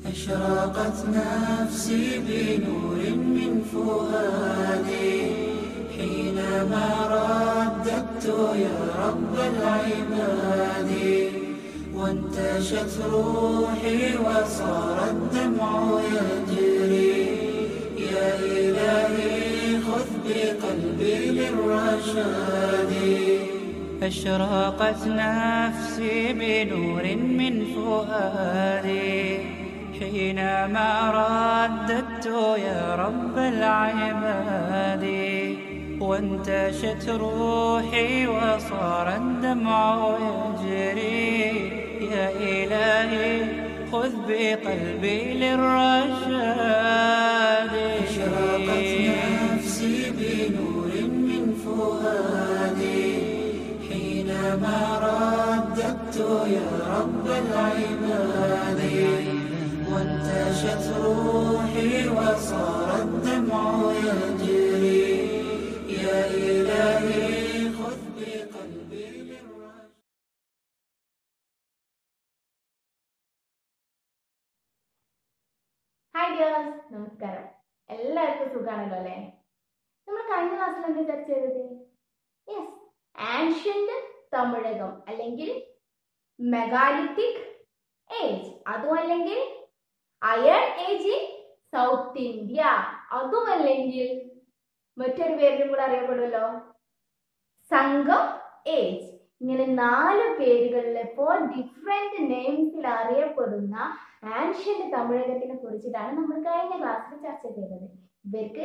أشرقت نفسي بنور من فؤادي حينما رددت يا رب العباد وانتشت روحي وصار الدمع يجري يا إلهي خذ بقلبي للرشاد أشرقت نفسي بنور من فؤادي حينما رددت يا رب العباد وانتشت روحي وصار الدمع يجري يا إلهي خذ بقلبي للرشاد أشرقت نفسي بنور من فؤادي حينما رددت يا رب العباد وانتشت روحي وصار الدمع يجري يا إلهي خذ بقلبي للرشاد hi dears നമസ്കാരം എല്ലാവർക്കും സുഖാണല്ലോ അല്ലേ നമ്മൾ കഴിഞ്ഞ ക്ലാസ്സിൽ എന്താ ചർച്ച ചെയ്തത് യെസ് ആൻഷ്യന്റ് തമിഴകം അല്ലെങ്കിൽ മെഗാലിത്തിക് ഏജ് അതും അല്ലെങ്കിൽ iron age in South India അതും അല്ലെങ്കിൽ മറ്റൊരു പേരിലും കൂടെ അറിയപ്പെടുമല്ലോ സംഘം ഏജ് ഇങ്ങനെ നാല് പേരുകളിൽ ഫോർ ഡിഫറെന്റ് നെയിംസിൽ അറിയപ്പെടുന്ന ആൻഷ്യന്റ് തമിഴകത്തിനെ കുറിച്ചിട്ടാണ് നമ്മൾ കഴിഞ്ഞ ക്ലാസ്സിൽ ചർച്ച ചെയ്തത് ഇവർക്ക്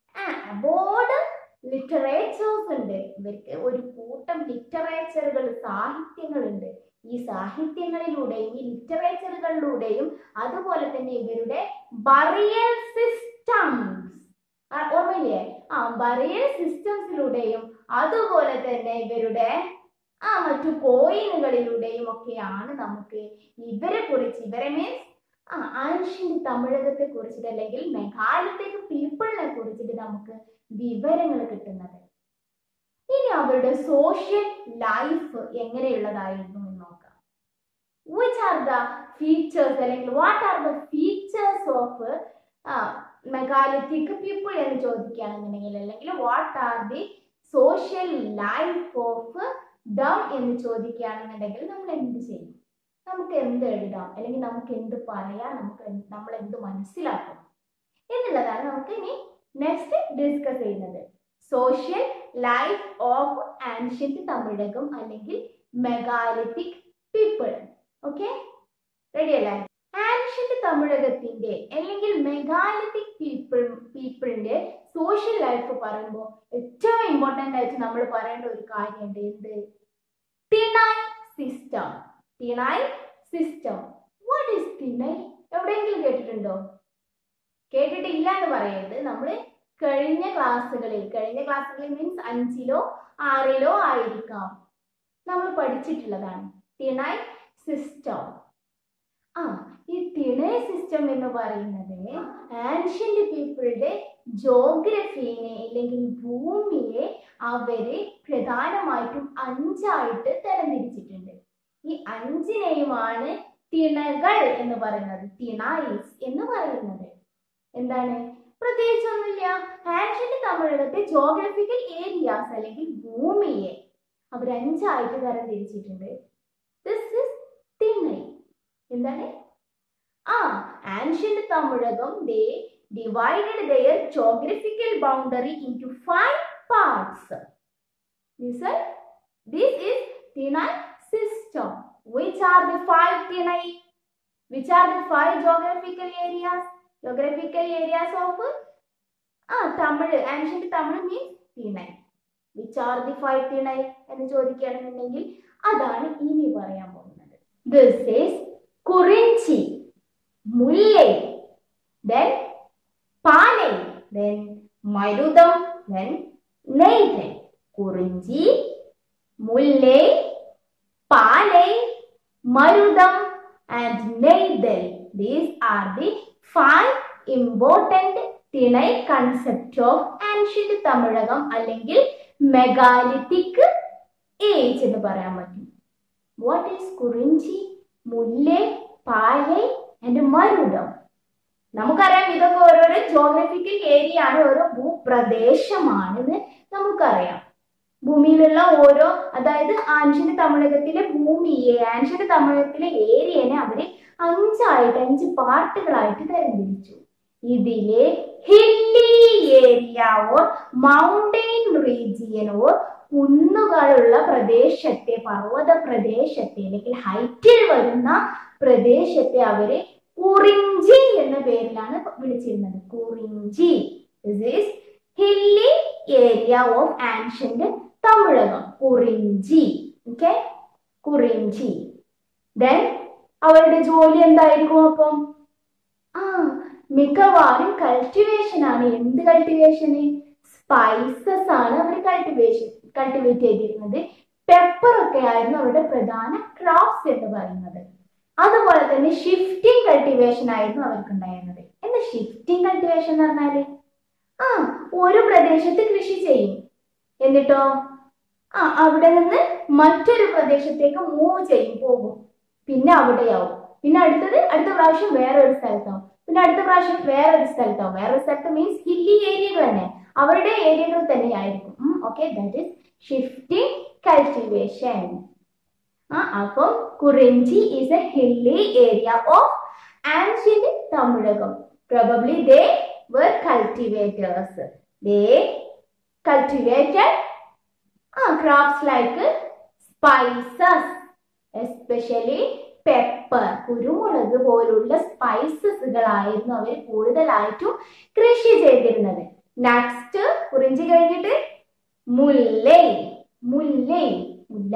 അബോർഡ് ലിറ്ററേച്ചേഴ്സ് ഉണ്ട് ഇവർക്ക് ഒരു കൂട്ടം ലിറ്ററേച്ചറുകൾ സാഹിത്യങ്ങളുണ്ട് ഈ സാഹിത്യങ്ങളിലൂടെയും ഈ ലിറ്ററേച്ചറുകളിലൂടെയും അതുപോലെ തന്നെ ഇവരുടെ ബറിയൽ സിസ്റ്റംസ് ഓർമ്മയില്ലേ ആ ബറിയൽ സിസ്റ്റംസിലൂടെയും അതുപോലെ തന്നെ ഇവരുടെ ആ മറ്റു കോയിനുകളിലൂടെയും ഒക്കെയാണ് നമുക്ക് ഇവരെ കുറിച്ച് ഇവരെ മീൻസ് ആ ആൻഷ്യന്റ് തമിഴകത്തെ കുറിച്ചിട്ട് അല്ലെങ്കിൽ മെഘാലയത്തേക്ക് പീപ്പിളിനെ കുറിച്ചിട്ട് നമുക്ക് വിവരങ്ങൾ കിട്ടുന്നത് ഇനി അവരുടെ സോഷ്യൽ ലൈഫ് എങ്ങനെയുള്ളതായിരുന്നു എന്ന് നോക്കാം വിച്ച് ആർ ദ ഫീച്ചേഴ്സ് അല്ലെങ്കിൽ what are the features of megalithic people എന്ന് ചോദിക്കുകയാണെന്നുണ്ടെങ്കിൽ അല്ലെങ്കിൽ what are the social life of them എന്ന് ചോദിക്കുകയാണെന്നുണ്ടെങ്കിൽ നമ്മൾ എന്ത് ചെയ്യും നമുക്ക് എന്ത് എഴുതാം അല്ലെങ്കിൽ നമുക്ക് എന്ത് പറയാം നമുക്ക് എന്ത് നമ്മൾ എന്ത് മനസ്സിലാക്കും എന്നുള്ളതാണ് നമുക്ക് ഇനി നെക്സ്റ്റ് ഡിസ്കസ് ചെയ്യുന്നത് social life of ancient Tamilakam അല്ലെങ്കിൽ മെഗാലിത്തിക് പീപ്പിൾ ഓക്കെ റെഡി അല്ലേ ആൻഷ്യന്റ് തമിഴകത്തിന്റെ അല്ലെങ്കിൽ മെഗാലിത്തിക് പീപ്പിൾ പീപ്പിളിന്റെ സോഷ്യൽ ലൈഫ് പറയുമ്പോൾ ഏറ്റവും ഇമ്പോർട്ടൻ്റ് ആയിട്ട് നമ്മൾ പറയേണ്ട ഒരു കാര്യമുണ്ട് എന്ത് tinai system tinai system what is tinai എവിടെയെങ്കിലും കേട്ടിട്ടുണ്ടോ കേട്ടിട്ടില്ല എന്ന് പറയരുത് നമ്മൾ കഴിഞ്ഞ ക്ലാസ്സുകളിൽ കഴിഞ്ഞ ക്ലാസ്സുകളിൽ മീൻസ് അഞ്ചിലോ ആറിലോ ആയിരിക്കാം നമ്മൾ പഠിച്ചിട്ടുള്ളതാണ് തിണായ് സിസ്റ്റം ആ ഈ തിണായ് സിസ്റ്റം എന്ന് പറയുന്നത് ആൻഷ്യന്റ് പീപ്പിളുടെ ജോഗ്രഫീനെ അല്ലെങ്കിൽ ഭൂമിയെ അവര് പ്രധാനമായിട്ടും അഞ്ചായിട്ട് തരംതിരിച്ചിട്ടുണ്ട് ഈ അഞ്ചിനെയുമാണ് തിണകൾ എന്ന് പറയുന്നത് തിണൈസ് എന്ന് പറയുന്നത് എന്താണ് പ്രത്യേകിച്ചൊന്നുമില്ല ആൻഷ്യന്റ് തമിഴകത്തെ ജോഗ്രഫിക്കൽ ഏരിയാസ് അല്ലെങ്കിൽ ഭൂമിയെ അവർ അഞ്ചായിട്ട് തരംതിരിച്ചിട്ടുണ്ട് ദിസ് ഇസ് തിണൈ എന്താണ് ആ ancient Tamilakam they divided their geographical boundary into five parts. This is, this is Thinai system. Which are the five Thinai? Which are the five geographical areas? Geographical areas of uh Tamil ancient Tamil means tinai which are the five tinai എന്ന് ചോദിക്കുകയാണെന്നുണ്ടെങ്കിൽ അതാണ് ഇനി പറയാൻ പോകുന്നത് this is Kurinji Mullai then Palai then Marutham then Neythal Kurinji Mullai Palai Marutham and Neythal these are the five important tinai concept of ancient Tamilakam അല്ലെങ്കിൽ megalithic age എന്ന് പറയാൻ പറ്റും വാട്ട് ഈസ് കുറിഞ്ചി മുല്ലേ പാലൈ ആൻഡ് മരുതം നമുക്കറിയാം ഇതൊക്കെ ഓരോരോ ജോഗ്രഫിക്കൽ ഏരിയ ആണ് ഓരോ ഭൂപ്രദേശമാണെന്ന് നമുക്കറിയാം ഭൂമിയിലുള്ള ഓരോ അതായത് ആൻഷ്യന്റ് തമിഴകത്തിലെ ഭൂമിയെ ആൻഷ്യന്റ് തമിഴകത്തിലെ ഏരിയനെ അവര് അഞ്ചായിട്ട് അഞ്ച് പാർട്ടുകളായിട്ട് തരംതിരിച്ചു ഇതിലെ hilly area or mountain region or കുന്നുകളുള്ള പ്രദേശത്തെ പർവ്വത പ്രദേശത്തെ അല്ലെങ്കിൽ ഹൈറ്റിൽ വരുന്ന പ്രദേശത്തെ അവര് കുറിഞ്ചി എന്ന പേരിലാണ് വിളിച്ചിരുന്നത് Kurinji this is hilly area of ancient Tamilakam Kurinji okay Kurinji then അവരുടെ ജോലി എന്തായിരിക്കും അപ്പം ആ മിക്കവാറും കൾട്ടിവേഷൻ ആണ് എന്ത് കൾട്ടിവേഷന് സ്പൈസസ് ആണ് അവർ കൾട്ടിവേഷൻ കൾട്ടിവേറ്റ് ചെയ്തിരുന്നത് പെപ്പർ ഒക്കെ ആയിരുന്നു അവരുടെ പ്രധാന ക്രോപ്സ് എന്ന് പറയുന്നത് അതുപോലെ തന്നെ ഷിഫ്റ്റിംഗ് കൾട്ടിവേഷൻ ആയിരുന്നു അവർക്ക് ഉണ്ടായിരുന്നത് എന്താ ഷിഫ്റ്റിംഗ് കൾട്ടിവേഷൻ എന്ന് പറഞ്ഞാല് ആ ഒരു പ്രദേശത്ത് കൃഷി ചെയ്യും എന്നിട്ടോ ആ അവിടെ നിന്ന് മറ്റൊരു പ്രദേശത്തേക്ക് മൂവ് ചെയ്യും പോകും പിന്നെ അവിടെയാവും പിന്നെ അടുത്തത് അടുത്ത പ്രാവശ്യം വേറൊരു സ്ഥലത്താവും പിന്നെ അടുത്ത പ്രാവശ്യം വേറൊരു സ്ഥലത്താവും വേറൊരു സ്ഥലത്ത് മീൻസ് ഹില്ലി ഏരിയകൾ തന്നെ അവരുടെ ഏരിയകൾ തന്നെയായിരിക്കും okay that is shifting cultivation ആ അപ്പം Kurinji is a hilly area of ancient Tamilakam probably they were cultivators they cultivated ah, crops like spices especially pepper കുരുമുളക് പോലുള്ള സ്പൈസസുകളായിരുന്നു അവർ കൂടുതലായിട്ടും കൃഷി ചെയ്തിരുന്നത് നെക്സ്റ്റ് കുറിഞ്ചി കഴിഞ്ഞിട്ട് മുല്ലൈ മുല്ലൈ മുല്ല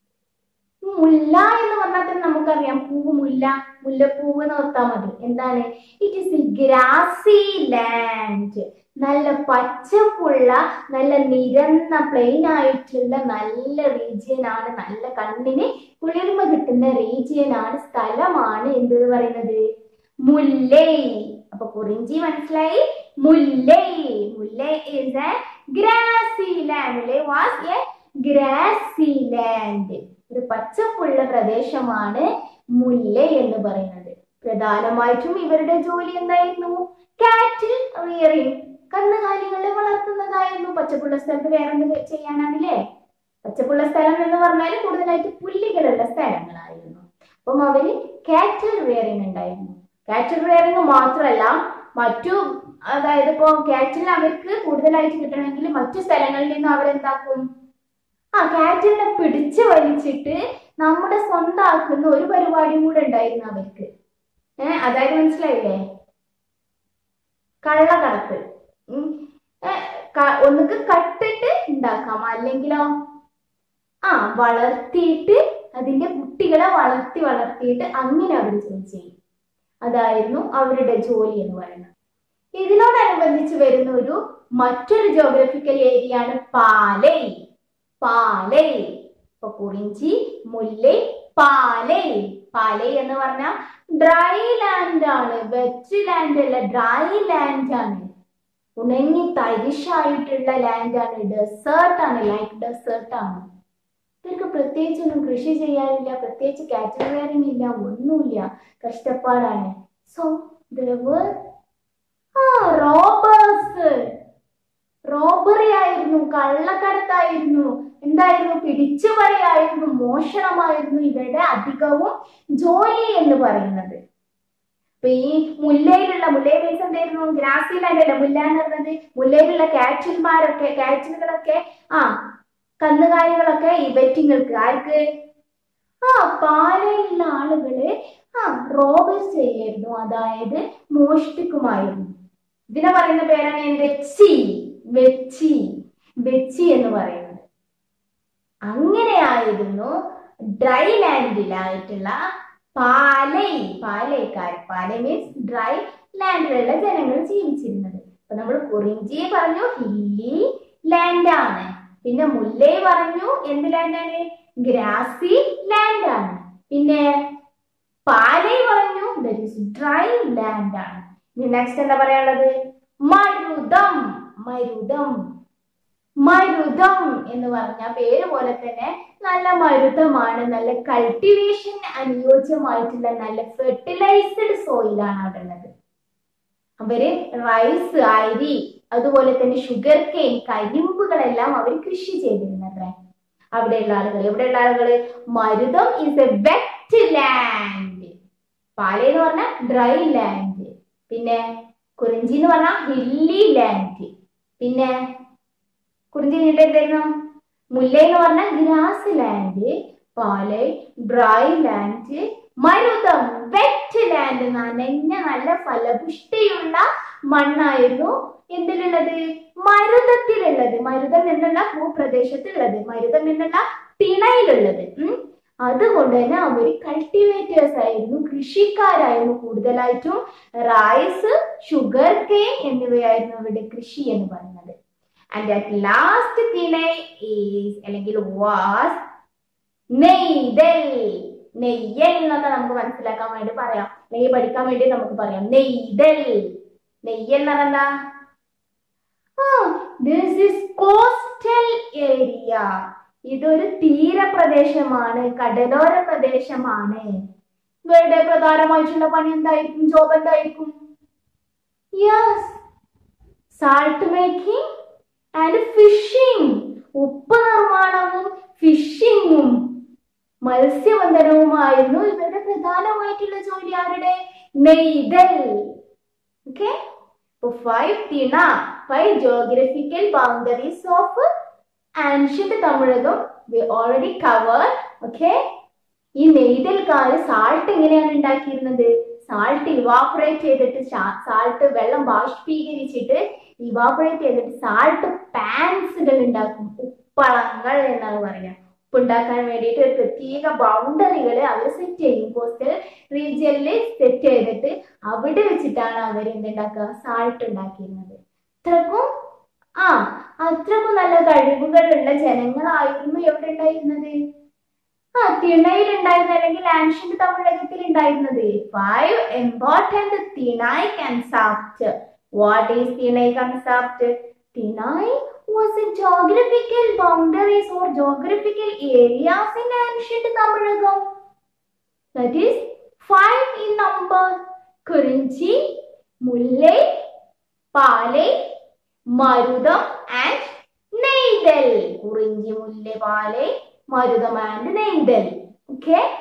മുല്ല എന്ന് പറഞ്ഞാൽ തന്നെ നമുക്കറിയാം പൂവ് മുല്ല മുല്ലപ്പൂവ് എന്ന് ഓർത്താൽ മതി എന്താണ് it is a grassy land നല്ല പച്ചപ്പുള്ള നല്ല നിരന്ന പ്ലെയിൻ ആയിട്ടുള്ള നല്ല റീജിയൻ ആണ് നല്ല കണ്ണിന് കുളിർമ കിട്ടുന്ന റീജിയൻ ആണ് സ്ഥലമാണ് എന്ത് പറയുന്നത് മുല്ലൈ അപ്പൊ കുറിഞ്ചി മനസ്സിലായി Mullai Mullai is a grassy land Mullai was a grassy land ഒരു പച്ചപ്പുള്ള പ്രദേശമാണ് മുല്ലൈ എന്ന് പറയുന്നത് പ്രധാനമായിട്ടും ഇവരുടെ ജോലി എന്തായിരുന്നു കാറ്റിൽ റിയറിങ് കന്നുകാലികളെ വളർത്തുന്നതായിരുന്നു പച്ചപ്പുള്ള സ്ഥലത്ത് വേറെ എന്ത് ചെയ്യാനാണല്ലേ പച്ചപ്പുള്ള സ്ഥലം എന്ന് പറഞ്ഞാൽ കൂടുതലായിട്ട് പുല്ലുകളുള്ള സ്ഥലങ്ങളായിരുന്നു അപ്പം അവര് കാറ്റൽ റിയറിങ് ഉണ്ടായിരുന്നു കാറ്റൽ റിയറിങ് മാത്രമല്ല മറ്റു അതായത് ഇപ്പൊ കാറ്റിൽ അവർക്ക് കൂടുതലായിട്ട് കിട്ടണമെങ്കിൽ മറ്റു സ്ഥലങ്ങളിൽ നിന്ന് അവരെന്താക്കും ആ കാറ്റിനെ പിടിച്ചു വലിച്ചിട്ട് നമ്മുടെ സ്വന്തമാക്കുന്ന ഒരു പരിപാടിയും കൂടെ ഉണ്ടായിരുന്നു അവർക്ക് ഏഹ് അതായത് മനസ്സിലായില്ലേ കള്ളക്കടത്ത് ഉം. ഏ, ക- ഒന്നുകിൽ കട്ടിട്ട് ഉണ്ടാക്കാം അല്ലെങ്കിലോ ആ വളർത്തിയിട്ട് അതിന്റെ കുട്ടികളെ വളർത്തി വളർത്തിയിട്ട് അങ്ങനെ അവർ ജോലി ചെയ്യും അതായിരുന്നു അവരുടെ ജോലി എന്ന് പറയുന്നത് ഇതിനോടനുബന്ധിച്ച് വരുന്ന ഒരു മറ്റൊരു ജോഗ്രഫിക്കൽ ഏരിയ ആണ് പാലൈ പാലൈ ഇപ്പൊ കുറിഞ്ചി മുല്ലൈ പാലൈ പാലൈ എന്ന് പറഞ്ഞാൽ ഡ്രൈ ലാൻഡ് ആണ് വെറ്റ് ലാൻഡ് അല്ല ഡ്രൈ ലാൻഡ് ആണ് ഉണങ്ങി തരിശായിട്ടുള്ള ലാൻഡ് ആണ് ഡെസേർട്ട് ആണ് ലൈക്ക് ഡെസേർട്ട് ആണ് ഇവർക്ക് പ്രത്യേകിച്ചൊന്നും കൃഷി ചെയ്യാനില്ല പ്രത്യേകിച്ച് കാറ്റഗറിങ് ഇല്ല ഒന്നുമില്ല കഷ്ടപ്പാടാണ് സോ ആ റോബേഴ്സ് റോബറി ആയിരുന്നു കള്ളക്കടത്തായിരുന്നു എന്തായിരുന്നു പിടിച്ചുപറിയായിരുന്നു മോഷണമായിരുന്നു ഇവരുടെ അധികവും ജോലി എന്ന് പറയുന്നത് ഇപ്പൊ ഈ മുല്ലയിലുള്ള മുല്ലയിൽ മീൻസ് എന്തായിരുന്നു ഗ്രാസി ലാൻഡ് അല്ല മുല്ല എന്ന് പറഞ്ഞത് മുല്ലയിലുള്ള കാറ്റിൽമാരൊക്കെ കാറ്റിലുകളൊക്കെ ആ കന്നുകാലികളൊക്കെ ഈ വെറ്റിങ്ങൾക്ക് ആർക്ക് ആ പാലയിലുള്ള ആളുകള് ആ റോബേഴ്സ് ചെയ്യായിരുന്നു അതായത് മോഷ്ടിക്കുമായിരുന്നു ഇതിനെ പറയുന്ന പേരാണ് വെച്ചി വെച്ചി വെച്ചി എന്ന് പറയുന്നത് അങ്ങനെയായിരുന്നു ഡ്രൈ ലാൻഡിലായിട്ടുള്ള പാലൈ പാലൈക്കാർ പാലൈ മീൻസ് ഡ്രൈ ലാൻഡിലുള്ള ജനങ്ങൾ ജീവിച്ചിരുന്നത് അപ്പൊ നമ്മൾ കുറിഞ്ചിയെ പറഞ്ഞു ഹില്ലി ലാൻഡ് ആണ് പിന്നെ മുല്ലൈ പറഞ്ഞു എന്ത് ലാൻഡാണ് ഗ്രാസി ലാൻഡ് ആണ് പിന്നെ പാലൈ പറഞ്ഞു ദറ്റ് ഈസ് ഡ്രൈ ലാൻഡ് ആണ് ഇനി നെക്സ്റ്റ് എന്താ പറയാനുള്ളത് മരുതം മരുതം മരുതം എന്ന് പറഞ്ഞ പേര് പോലെ തന്നെ നല്ല മരുതമാണ് നല്ല കൾട്ടിവേഷൻ അനുയോജ്യമായിട്ടുള്ള നല്ല ഫെർട്ടിലൈസ്ഡ് സോയിലാണ് അവിടെ ഉള്ളത് അവര് റൈസ് അരി അതുപോലെ തന്നെ ഷുഗർ കെയിൻ കരിമ്പുകളെല്ലാം അവർ കൃഷി ചെയ്തിരുന്നത്രേ അവിടെയുള്ള ആളുകൾ എവിടെയുള്ള ആളുകൾ Marutham is a wet land Pala എന്ന് പറഞ്ഞാൽ ഡ്രൈ ലാൻഡ് പിന്നെ കുറിഞ്ചി എന്ന് പറഞ്ഞാൽ ഹില്ലി ലാൻഡ് പിന്നെ കുറിഞ്ചി കഴിഞ്ഞിട്ട് എന്തായിരുന്നു മുല്ല എന്ന് പറഞ്ഞാൽ grass land Pal dry land Marutham wet land നനഞ്ഞ നല്ല ഫലപുഷ്ടിയുള്ള മണ്ണായിരുന്നു എന്തിലുള്ളത് മരുതത്തിലുള്ളത് മരുതം എന്നുള്ള ഭൂപ്രദേശത്തുള്ളത് മരുതം എന്നുള്ള തിണയിലുള്ളത് ഉം അതുകൊണ്ട് തന്നെ അവർ കൾട്ടിവേറ്റേഴ്സ് ആയിരുന്നു കൃഷിക്കാരായിരുന്നു കൂടുതലായിട്ടും റൈസ് ഷുഗർ കെയിൻ എന്നിവയായിരുന്നു അവരുടെ കൃഷി എന്ന് പറയുന്നത് and at last tinai is അല്ലെങ്കിൽ വാസ് നെയ്തൽ നെയ്യൽ എന്നൊക്കെ നമുക്ക് മനസ്സിലാക്കാൻ വേണ്ടി പറയാം അല്ലെങ്കിൽ പഠിക്കാൻ വേണ്ടി നമുക്ക് പറയാം നെയ്തൽ നെയ്യൽ എന്ന് പറഞ്ഞാ ദിസ് ഇസ് കോസ്റ്റൽ ഏരിയ ഇതൊരു തീരപ്രദേശമാണ് കടലോര പ്രദേശമാണ് ഇവരുടെ പ്രധാനമായിട്ടുള്ള പണി എന്തായിരിക്കും ജോബ് എന്തായിരിക്കും yes salt making and fishing ഉപ്പ് നിർമ്മാണവും ഫിഷിങ്ങും മത്സ്യബന്ധനവുമായിരുന്നു ഇവരുടെ പ്രധാനമായിട്ടുള്ള ജോലി ആരുടെ Neythal okay five tina five geographical boundaries of ancient Tamilakam we already cover okay ഈ നെയ്തൽക്കാര് സാൾട്ട് എങ്ങനെയാണ് ഉണ്ടാക്കിയിരുന്നത് സാൾട്ട് ഇവാപറേറ്റ് ചെയ്തിട്ട് സാൾട്ട് വെള്ളം ബാഷ്പീകരിച്ചിട്ട് ഇവാപറേറ്റ് ചെയ്തിട്ട് സാൾട്ട് പാൻസുകൾ ഉണ്ടാക്കും ഉപ്പളങ്ങൾ എന്നാണ് പറയുക ഉപ്പുണ്ടാക്കാൻ വേണ്ടിയിട്ട് ഒരു പ്രത്യേക ബൗണ്ടറികൾ അവർ സെറ്റ് ചെയ്യും കോസ്റ്റൽ റീജിയനിൽ സെറ്റ് ചെയ്തിട്ട് അവിടെ വെച്ചിട്ടാണ് അവർ എന്തുണ്ടാക്കുക സാൾട്ട് ഉണ്ടാക്കിയിരുന്നത് അത്രക്കും ആ അത്രക്കും നല്ല കഴിവുകളുള്ള ജനങ്ങളായിരുന്നു എവിടെ ഉണ്ടായിരുന്നത് ആ തിണയിൽ ഉണ്ടായിരുന്ന അല്ലെങ്കിൽ ആൻഷ്യന്റ് തമിഴകത്തിൽ ഉണ്ടായിരുന്നത് five important tinai concept what is tinai concept tinai was a geographical boundaries or geographical areas in ancient Tamilagam. That is five in number. Kurinchi, Mullai, Palai, Marudam and Neidal. Kurinchi, Mullai, Palai, Marudam and Neidal. Okay?